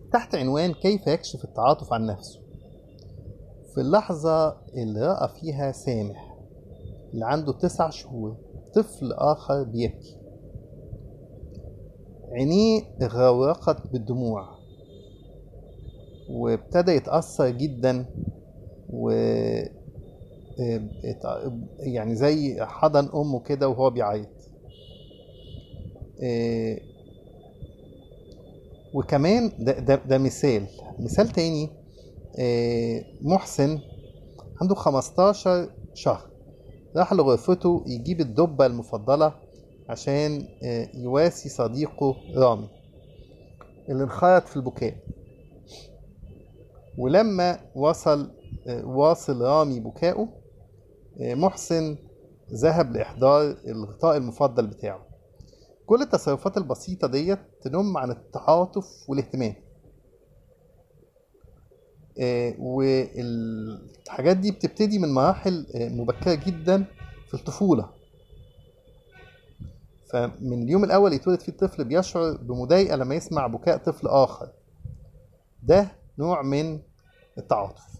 تحت عنوان كيف يكشف التعاطف عن نفسه في اللحظة اللي رأى فيها سامح اللي عنده تسع شهور طفل آخر بيبكي عينيه غرقت بالدموع وابتدى يتأثر جدا و ات- يعني زي حضن أمه كده وهو بيعيط إيه، وكمان ده, ده, ده مثال مثال تاني إيه، محسن عنده 15 شهر راح لغرفته يجيب الدبة المفضلة عشان آه، يواسي صديقه رامي اللي انخرط في البكاء ولما وصل آه، واصل رامي بكائه آه، محسن ذهب لإحضار الغطاء المفضل بتاعه كل التصرفات البسيطة ديت تنم عن التعاطف والاهتمام آه، والحاجات دي بتبتدي من مراحل آه، مبكرة جدا في الطفولة فمن اليوم الأول يتولد فيه الطفل بيشعر بمضايقة لما يسمع بكاء طفل آخر ده نوع من التعاطف